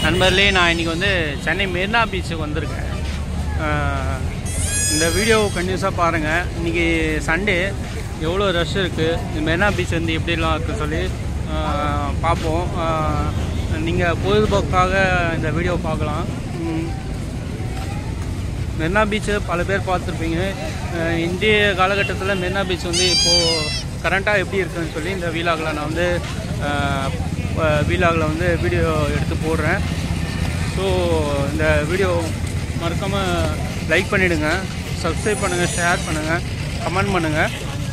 நண்பர்களே நான் இன்றைக்கி வந்து சென்னை மெரினா பீச்சுக்கு வந்திருக்கேன் ஆஹ் இந்த வீடியோ கண்டினியூஸாக பாருங்கள் இன்றைக்கி சண்டே எவ்வளோ ரஷ் இருக்குது இந்த மெரினா பீச் வந்து எப்படிலாம் இருக்குன்னு சொல்லி ஆஹ் பார்ப்போம் நீங்கள் பொழுதுபோக்காக இந்த வீடியோ பார்க்கலாம் உம், மெரினா பீச்சு பல பேர் பார்த்துருப்பீங்க அஹ் இந்திய காலகட்டத்தில் மெரினா பீச் வந்து இப்போது கரண்ட்டாக எப்படி இருக்குன்னு சொல்லி இந்த வீலாகில் நான் வந்து வீலாகில் வந்து வீடியோ எடுத்து போடுறேன் ஸோ இந்த வீடியோ மறக்காமல் லைக் பண்ணிவிடுங்க சப்ஸ்கிரைப் பண்ணுங்கள் ஷேர் பண்ணுங்கள் கமெண்ட் பண்ணுங்கள்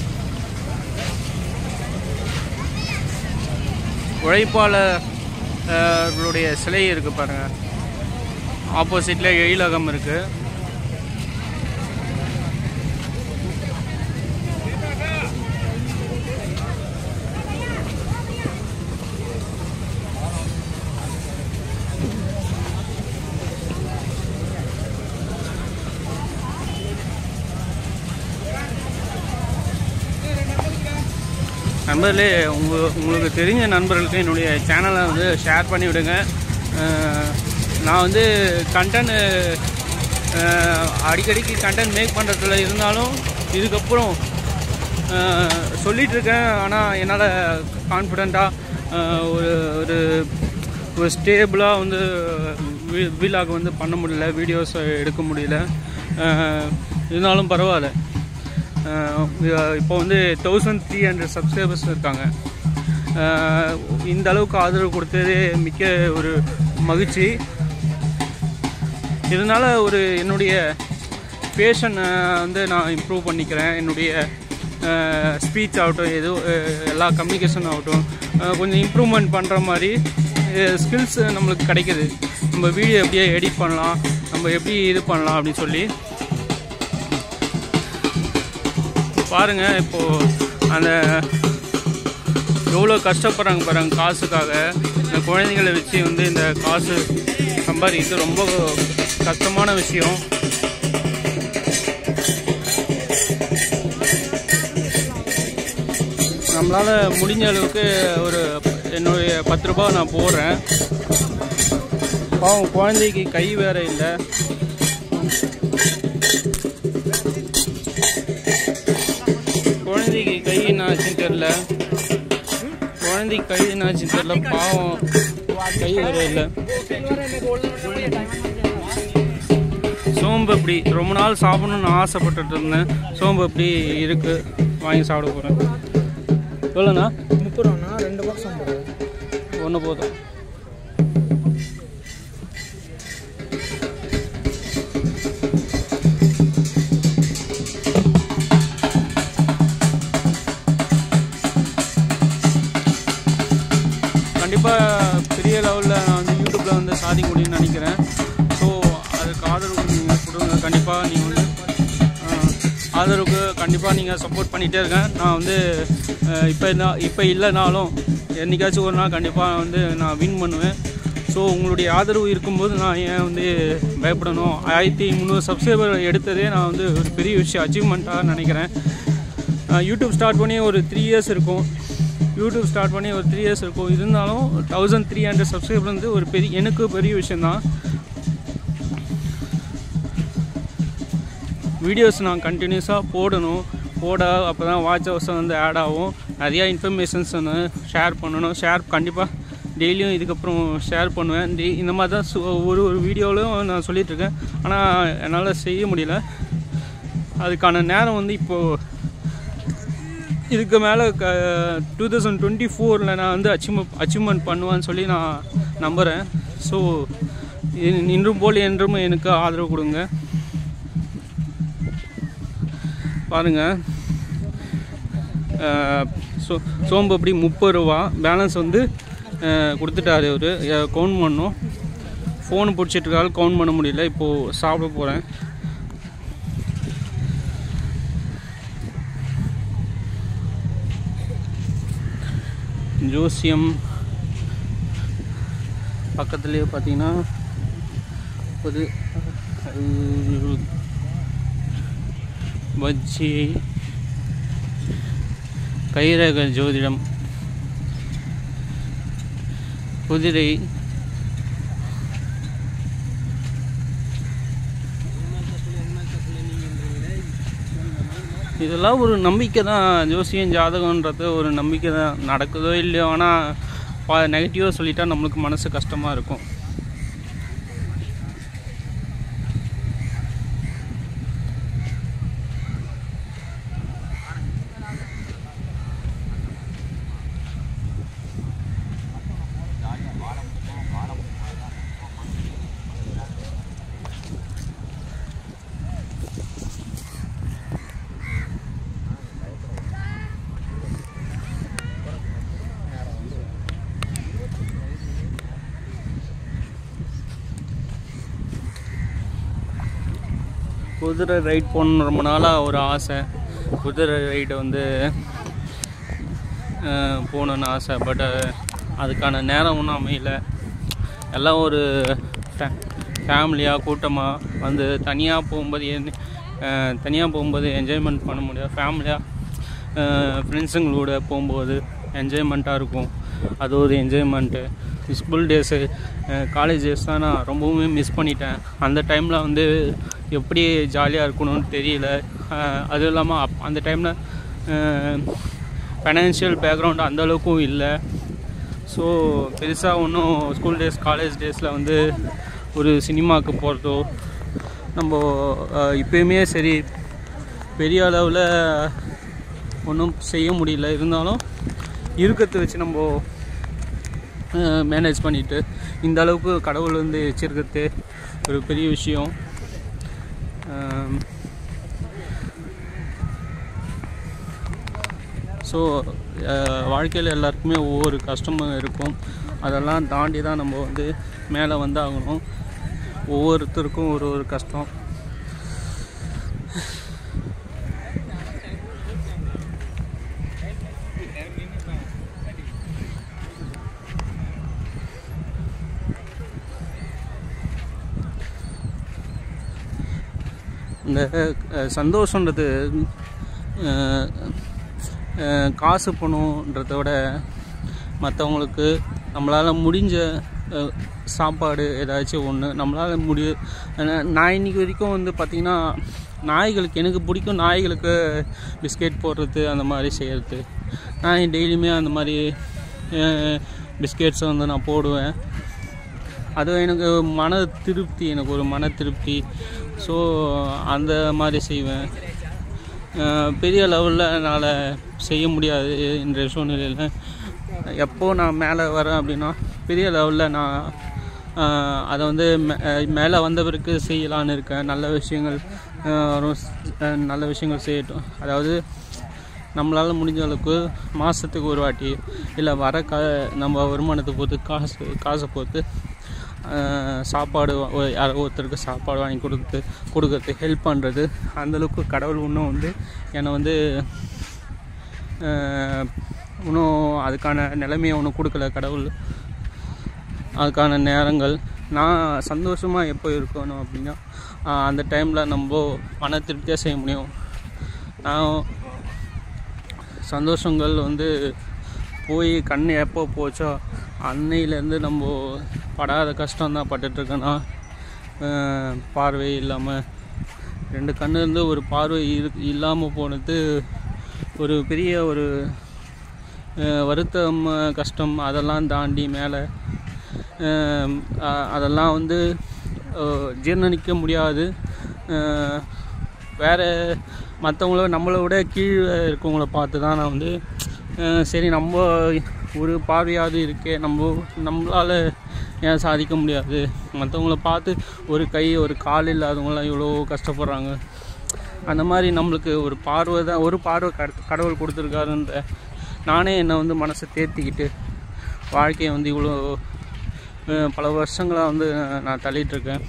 உழைப்பாளர்களுடைய சிலை இருக்குது பாருங்கள் ஆப்போசிட்டில் எழிலகம் இருக்குது நண்பர்களே உங்கள் உங்களுக்கு தெரிஞ்ச நண்பர்களுக்கு என்னுடைய சேனலை வந்து ஷேர் பண்ணி விடுங்க அஹ் நான் வந்து கண்டென்ட் அடிக்கடிக்கு கண்டென்ட் மேக் பண்ணுறதுல இருந்தாலும் இதுக்கப்புறம் அஹ் சொல்லிட்டு இருக்கேன் ஆனால் என்னால் கான்ஃபிடெண்ட்டாக ஒரு ஒரு ஒரு ஸ்டேபிளாக வந்து வீலாக் வந்து பண்ண முடியல வீடியோஸ் எடுக்க முடியல அஹ் இருந்தாலும் பரவாயில்ல அஹ் இப்போ வந்து தௌசண்ட் த்ரீ ஹண்ட்ரட் சப்ஸ்கிரைபர்ஸ் இருக்காங்க அஹ் இந்த அளவுக்கு ஆதரவு கொடுத்தது மிக்க ஒரு மகிழ்ச்சி இதனால் ஒரு என்னுடைய பேஷனை வந்து நான் இம்ப்ரூவ் பண்ணிக்கிறேன் என்னுடைய ஸ்பீச் ஆகட்டும் எது அஹ் எல்லா கம்யூனிகேஷன் ஆகட்டும் அஹ் கொஞ்சம் இம்ப்ரூவ்மெண்ட் பண்ணுற மாதிரி ஸ்கில்ஸ் நம்மளுக்கு கிடைக்குது நம்ம வீடியோ எப்படியே எடிட் பண்ணலாம் நம்ம எப்படி இது பண்ணலாம் அப்படின்னு சொல்லி பாருங்க இப்போ அந்த எவ்வளோ கஷ்டப்படுறாங்க பாருங்க காசுக்காக இந்த குழந்தைங்களை வச்சு வந்து இந்த காசு சம்பாதிக்கிறது ரொம்ப கஷ்டமான விஷயம் நம்மளால் முடிஞ்ச அளவுக்கு ஒரு என்னுடைய பத்து ரூபாய் நான் போடுறேன் பாவம் குழந்தைக்கு கை வேற இல்லை குழந்தைக்கு கை என்னாச்சுன்னு தெரில குழந்தைக்கு கை என்னாச்சுன்னு தெரில பாவம் கை வேற இல்லை சோம்பு எப்படி ரொம்ப நாள் சாப்பிடணும்னு ஆசைப்பட்டுட்டு இருந்தேன் சோம்பு எப்படி இருக்கு வாங்கி சாப்பிட போகிறேன் எவ்வளோண்ணா முப்பது ரூபாண்ணா ரெண்டு பாக்ஸ் ஐம்பது ஒன்று போதும் கண்டிப்பாக பெரிய லெவலில் நான் வந்து யூடியூப்பில் வந்து சாதிக்க முடியும்னு நினைக்கிறேன் ஸோ அதுக்கு ஆதரவு நீங்கள் கொடுங்க கண்டிப்பாக நீங்கள் வந்து ஆஹ், ஆதரவுக்கு கண்டிப்பாக நீங்கள் சப்போர்ட் பண்ணிகிட்டே இருக்கேன் நான் வந்து ஆஹ், இப்போ என்ன இப்போ இல்லைனாலும் என்னைக்காச்சும் ஒரு நாள் கண்டிப்பாக வந்து நான் வின் பண்ணுவேன் ஸோ உங்களுடைய ஆதரவு இருக்கும்போது நான் ஏன் வந்து பயப்படணும் ஆயிரத்தி முந்நூறு சப்ஸ்கிரைபர் எடுத்ததே நான் வந்து ஒரு பெரிய விஷயம் அச்சீவ்மெண்ட்டாக நினைக்கிறேன் ஆஹ், யூடியூப் ஸ்டார்ட் பண்ணி ஒரு த்ரீ இயர்ஸ் இருக்கும் யூடியூப் ஸ்டார்ட் பண்ணி ஒரு த்ரீ இயர்ஸ் இருக்கும் இருந்தாலும் தௌசண்ட் த்ரீ ஹண்ட்ரட் சப்ஸ்கிரைபர் வந்து ஒரு பெரிய எனக்கு பெரிய விஷயந்தான் வீடியோஸ் நான் கண்டினியூஸாக போடணும் போட அப்போ தான் வாட்ச் ஹவர்ஸ் வந்து ஆட் ஆகும் நிறையா இன்ஃபர்மேஷன்ஸ் வந்து ஷேர் பண்ணணும் ஷேர் கண்டிப்பாக டெய்லியும் இதுக்கப்புறம் ஷேர் பண்ணுவேன் டெய் இந்த மாதிரி தான் சு- ஒரு ஒரு வீடியோவிலும் நான் சொல்லிட்டு இருக்கேன் ஆனால் என்னால் செய்ய முடியல அதுக்கான நேரம் வந்து இப்போது இதுக்கு மேலே க டூ தௌசண்ட் டுவெண்ட்டி ஃபோரில் நான் வந்து அச்சீவ் அச்சீவ்மெண்ட் பண்ணுவேன்னு சொல்லி நான் நம்புகிறேன் ஸோ இன்றும் போல் என்றும் எனக்கு ஆதரவு கொடுங்க பாருங்கள் சோ சோம்பு அப்படி முப்பது ரூபா பேலன்ஸ் வந்து அஹ், கொடுத்துட்டாரு அவர் கவுண்ட் பண்ணோம் ஃபோனு பிடிச்சிட்ருக்காரு கவுண்ட் பண்ண முடியல இப்போது சாப்பிட போகிறேன் ஜோசியம் பக்கத்துலேயே பார்த்தீங்கன்னா ஒரு அஹ், பஜ்ஜி கைரக ஜோதிடம் குதிரை இதெல்லாம் ஒரு நம்பிக்கை தான் ஜோசியம் ஜாதகன்றது ஒரு நம்பிக்கை தான் நடக்குதோ இல்லையோ ஆனால் பா நெகட்டிவாக சொல்லிட்டா நம்மளுக்கு மனசு கஷ்டமாக இருக்கும் குதிரை ரைட் போகணுன்னு ரொம்ப நாளாக ஒரு ஆசை குதிரை ரைடு வந்து அஹ், போகணுன்னு ஆசை பட் அதுக்கான நேரம் ஒன்றும் அமையல எல்லாம் ஒரு ஃபேமிலியாக கூட்டமாக வந்து தனியாக போகும்போது தனியாக போகும்போது என்ஜாய்மெண்ட் பண்ண முடியாது ஃபேமிலியாக ஃப்ரெண்ட்ஸுங்களோட போகும்போது என்ஜாய்மெண்ட்டாக இருக்கும் அது ஒரு enjoyment school days college days தான் நான் ரொம்பவுமே மிஸ் பண்ணிட்டேன் அந்த டைமில் வந்து எப்படி ஜாலியாக இருக்கணும்னு தெரியல அஹ், அதுவும் இல்லாமல் அப் அந்த டைமில் ஃபைனான்ஷியல் பேக்ரவுண்ட் அந்த அளவுக்கும் இல்லை ஸோ பெருசாக ஒன்றும் ஸ்கூல் டேஸ் காலேஜ் டேஸில் வந்து ஒரு சினிமாவுக்கு போகிறதோ நம்ம அஹ், இப்பயுமே சரி பெரிய அளவில் ஒன்றும் செய்ய முடியல இருந்தாலும் இருக்கிறத வச்சு நம்ம மேனேஜ் பண்ணிட்டு இந்த அளவுக்கு கடவுள் வந்து வச்சிருக்கிறது ஒரு பெரிய விஷயம் ஸோ வாழ்க்கையில் எல்லாருக்குமே ஒவ்வொரு கஷ்டமும் இருக்கும் அதெல்லாம் தாண்டி தான் நம்ம வந்து மேலே வந்து ஆகணும் ஒவ்வொருத்தருக்கும் ஒரு ஒரு கஷ்டம் இந்த அஹ், சந்தோஷன்றது அஹ், அஹ், காசு பணம்ன்றத விட மற்றவங்களுக்கு நம்மளால் முடிஞ்ச அஹ், சாப்பாடு ஏதாச்சும் ஒன்று நம்மளால் முடிய ஆனா, நான் இன்னைக்கு வரைக்கும் வந்து பார்த்திங்கன்னா நாய்களுக்கு எனக்கு பிடிக்கும் நாய்களுக்கு பிஸ்கெட் போடுறது அந்த மாதிரி செய்கிறது நான் டெய்லியுமே அந்த மாதிரி பிஸ்கெட்ஸை வந்து நான் போடுவேன் அது எனக்கு மன திருப்தி எனக்கு ஒரு மன திருப்தி ஸோ அந்த மாதிரி செய்வேன் அஹ் பெரிய லெவலில் என்னால் செய்ய முடியாது என்ற சூழ்நிலையில் எப்போ நான் மேலே வரேன் அப்படின்னா பெரிய லெவலில் நான் அஹ் அதை வந்து மே- அஹ் மேலே வந்த பிறகு செய்யலான்னு இருக்கேன் நல்ல விஷயங்கள் அஹ் வரும் அஹ் நல்ல விஷயங்கள் செய்யட்டும் அதாவது நம்மளால் முடிஞ்ச அளவுக்கு மாதத்துக்கு ஒரு வாட்டி இல்லை வர கா நம்ம வருமானத்தை பொறுத்து காசு காசை பொறுத்து ஆஹ், சாப்பாடு வா- ஒ- யாரோ ஒருத்தருக்கு சாப்பாடு வாங்கி கொடுத்து கொடுக்கறது ஹெல்ப் பண்ணுறது அந்தளவுக்கு கடவுள் இன்னும் வந்து என்னை வந்து ஆஹ், இன்னும் அதுக்கான நிலைமையை ஒன்றும் கொடுக்கல கடவுள் அதுக்கான நேரங்கள் நான் சந்தோஷமாக எப்போ இருக்கணும் அப்படின்னா ஆஹ், அந்த டைமில் நம்ம மன திருப்தியாக செய்ய முடியும் நான் சந்தோஷங்கள் வந்து போய் கண் எப்போ போச்சோ அன்னையிலேருந்து நம்ம படாத கஷ்டம் தான் பட்டுட்ருக்கேன்னா பார்வை இல்லாமல் ரெண்டு கண்ணு இருந்து ஒரு பார்வை இரு இல்லாமல் போனது ஒரு பெரிய ஒரு அஹ், வருத்தம் அஹ், கஷ்டம் அதெல்லாம் தாண்டி மேலே அதெல்லாம் வந்து அஹ், ஜீர்ணிக்க முடியாது அஹ், வேறு மற்றவங்கள நம்மளை விட கீழே இருக்கவங்கள பார்த்து தான் நான் வந்து அஹ், சரி நம்ம ஒரு பார்வையாவது இருக்கே நம்ம நம்மளால் ஏன் சாதிக்க முடியாது மற்றவங்கள பார்த்து ஒரு கை ஒரு கால் இல்லாதவங்களாம் இவ்வளோ கஷ்டப்படுறாங்க அந்த மாதிரி நம்மளுக்கு ஒரு பார்வை தான் ஒரு பார்வை கட- கடவுள் கொடுத்துருக்காருன்ற நானே என்னை வந்து மனசை தேர்த்திக்கிட்டு வாழ்க்கையை வந்து இவ்வளோ அஹ், பல வருஷங்களாக வந்து நான் தள்ளிட்டு இருக்கேன்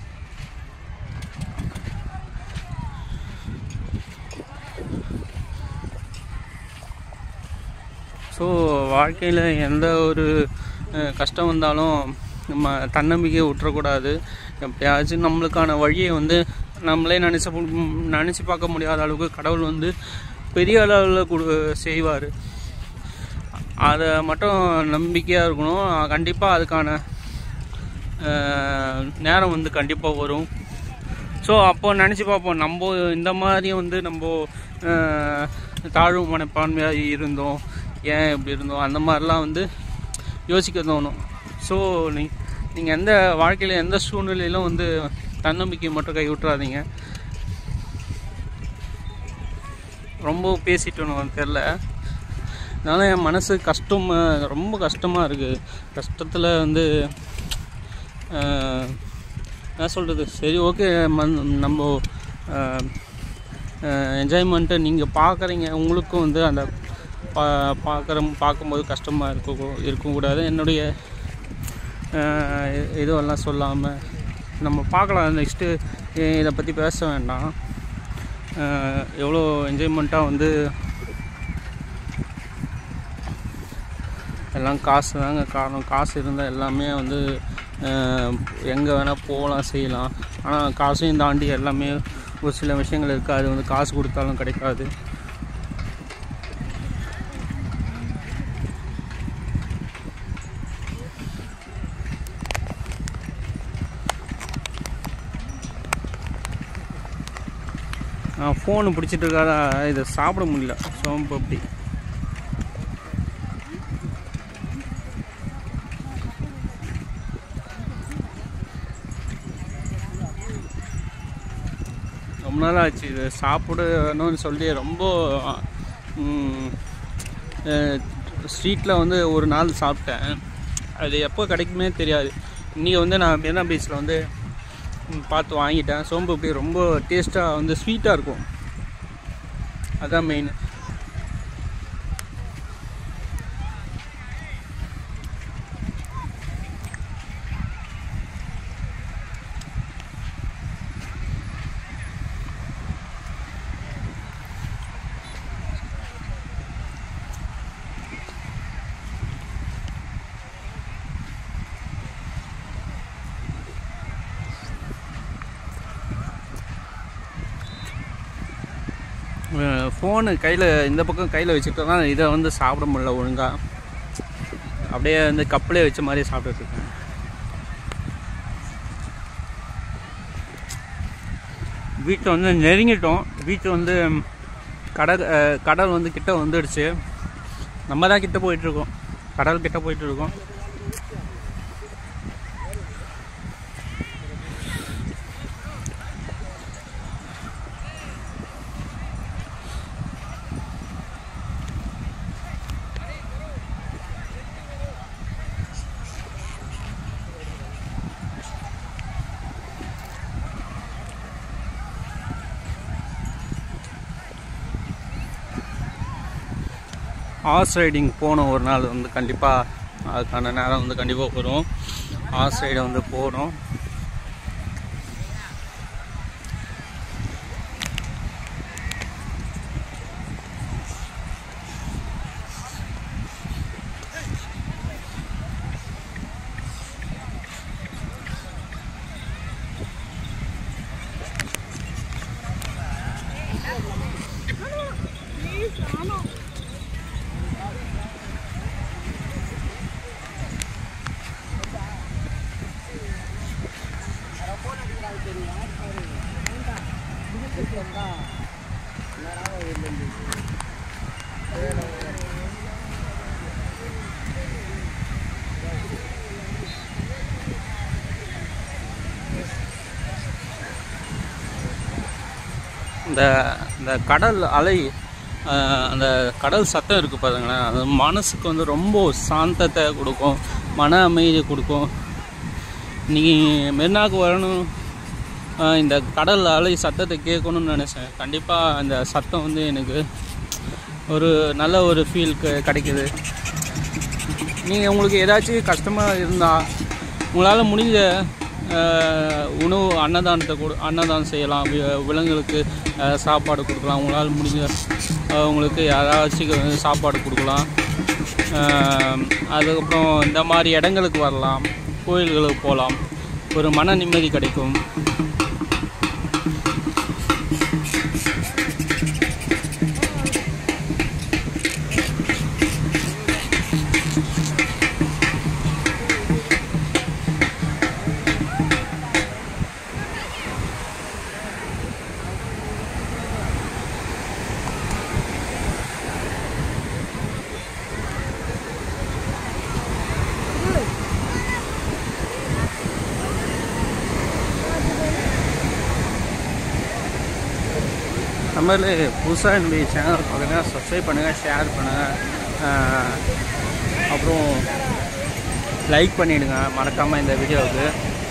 ஸோ வாழ்க்கையில் எந்த ஒரு அஹ், கஷ்டம் வந்தாலும் நம்ம தன்னம்பிக்கையை விட்டுறக்கூடாது எப்பயாச்சும் நம்மளுக்கான வழியை வந்து நம்மளே நினச்ச நினச்சி பார்க்க முடியாத அளவுக்கு கடவுள் வந்து பெரிய அளவில் கொடு செய்வார் அதை மட்டும் நம்பிக்கையாக இருக்கணும் கண்டிப்பாக அதுக்கான அஹ், நேரம் வந்து கண்டிப்பாக வரும் ஸோ ஸோ அப்போ நினச்சி பார்ப்போம் நம்ம இந்த மாதிரி வந்து நம்ம அஹ், தாழ்வு மனப்பான்மையாக இருந்தோம் ஏன் இப்படி இருந்தோம் அந்த மாதிரிலாம் வந்து யோசிக்க தோணும் ஸோ நீ நீங்கள் எந்த வாழ்க்கையில் எந்த சூழ்நிலையிலும் வந்து தன்னம்பிக்கை மட்டும் கை விட்டுறாதீங்க ரொம்ப பேசிட்டோன்னு தெரில அதனால் என் மனசு கஷ்டம் ரொம்ப கஷ்டமாக இருக்குது கஷ்டத்தில் வந்து ஆஹ், என்ன சொல்கிறது சரி ஓகே மன் நம்ம என்ஜாய்மெண்ட்டை நீங்கள் பார்க்குறீங்க உங்களுக்கும் வந்து அந்த பா பார்க்குற பார்க்கும்போது கஷ்டமாக இருக்க இருக்கக்கூடாது என்னுடைய ஆஹ், இ- இதுவெல்லாம் சொல்லாமல் நம்ம பார்க்கலாம் நெக்ஸ்ட்டு இதை பற்றி பேச வேண்டாம் ஆஹ், எவ்வளோ என்ஜாய்மெண்ட்டாக வந்து எல்லாம் காசு தாங்க காரணம் காசு இருந்தால் எல்லாமே வந்து எங்கே வேணால் போகலாம் செய்யலாம் ஆனால் காசையும் தாண்டி எல்லாமே ஒரு சில விஷயங்கள் இருக்குது அது வந்து காசு கொடுத்தாலும் கிடைக்காது நான் ஃபோனு பிடிச்சிட்டு இருக்காதா இதை சாப்பிட முடியல சோம்பு அப்படி ரொம்ப நாள் ஆச்சு இது சாப்பிடணும்னு சொல்லி ரொம்ப ஸ்ட்ரீட்டில் வந்து ஒரு நாள் சாப்பிட்டேன் அது எப்போ கிடைக்குமே தெரியாது இன்றைக்கி வந்து நான் மெரினா பீச்சில் வந்து ம், பார்த்து வாங்கிட்டேன் சோம்பு அப்படியே ரொம்ப டேஸ்ட்டாக வந்து ஸ்வீட்டாக இருக்கும் அதான் மெயின் ஃபோனு கையில் இந்த பக்கம் கையில் வச்சுட்டோம்னா இதை வந்து சாப்பிட முடியல ஒழுங்காக அப்படியே வந்து கப்பிலே வச்ச மாதிரி சாப்பிட்டுட்டு இருக்கேன் வீட்டில் வந்து நெருங்கிட்டோம் வீட்டு வந்து கடல் அஹ், கடல் வந்து கிட்ட வந்துடுச்சு நம்ம தான் கிட்ட போயிட்டுருக்கோம் கடல் கிட்ட போயிட்டு இருக்கோம் ஹார்ஸ் ரைடிங் போகணும் ஒரு நாள் வந்து கண்டிப்பாக அதுக்கான நேரம் வந்து கண்டிப்பாக வரும் ஹார்ஸ் ரைடை வந்து போகணும் இந்த இந்த கடல் அலை அஹ், அந்த கடல் சத்தம் இருக்குது பாருங்களேன் அது மனசுக்கு வந்து ரொம்ப சாந்தத்தை கொடுக்கும் மன அமைதியை கொடுக்கும் இன்னைக்கு மெரினாக்கு வரணும் அஹ், இந்த கடல் அலை சத்தத்தை கேட்கணும்னு நினச்சேன் கண்டிப்பாக அந்த சத்தம் வந்து எனக்கு ஒரு நல்ல ஒரு ஃபீல் கிடைக்குது நீங்கள் உங்களுக்கு ஏதாச்சும் கஷ்டமாக இருந்தால் உங்களால் முடிஞ்ச அஹ், உணவு அன்னதானத்தை கொடு அன்னதானம் செய்யலாம் வி- விலங்குகளுக்கு அஹ், சாப்பாடு கொடுக்கலாம் உங்களால் முடிஞ்ச அஹ், உங்களுக்கு யாராச்சும் வந்து சாப்பாடு கொடுக்கலாம் அஹ், அதுக்கப்புறம் இந்த மாதிரி இடங்களுக்கு வரலாம் கோயில்களுக்கு போகலாம் ஒரு மன நிம்மதி கிடைக்கும் நம்மளே புதுசாக என்னுடைய சேனல் பார்க்குறேன் சப்ஸ்கிரைப் பண்ணுங்கள் ஷேர் பண்ணுங்கள் அப்புறம் லைக் பண்ணிவிடுங்க மறக்காமல் இந்த வீடியோவுக்கு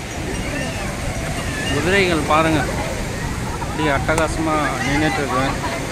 குதிரைகள் பாருங்கள் அப்படியே அட்டகாசமாக நின்றுட்டுருக்கு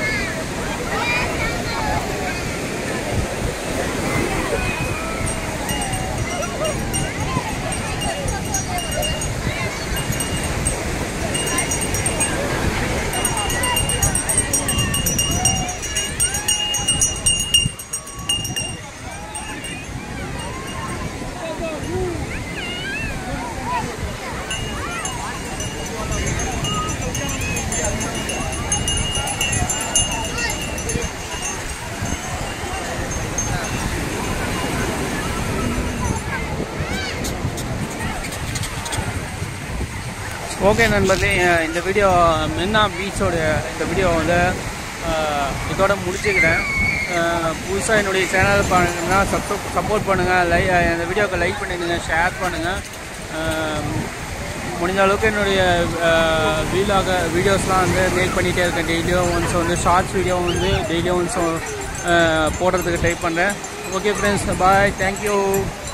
ஓகே நண்பர்களே அஹ் இந்த வீடியோ மென்னா பீச்சோட இந்த வீடியோ வந்து அஹ், இதோட முடிச்சுக்கிறேன் புதுசாக என்னுடைய சேனல் பண்ணுங்கன்னா சப்ஸ்கிரைப் சப்போர்ட் பண்ணுங்கள் லை அஹ், இந்த வீடியோக்கு லைக் பண்ணிடுங்க ஷேர் பண்ணுங்கள் முடிஞ்ச அளவுக்கு என்னுடைய வீலாக வீடியோஸ்லாம் வந்து மேக் பண்ணிகிட்டே இருக்கேன் டெய்லியும் ஒன்ஸ் வந்து ஷார்ட்ஸ் வீடியோ வந்து டெய்லியும் ஒன்ஸ் போடுறதுக்கு ட்ரை பண்ணுறேன் ஓகே ஃப்ரெண்ட்ஸ் பாய் தேங்க்யூ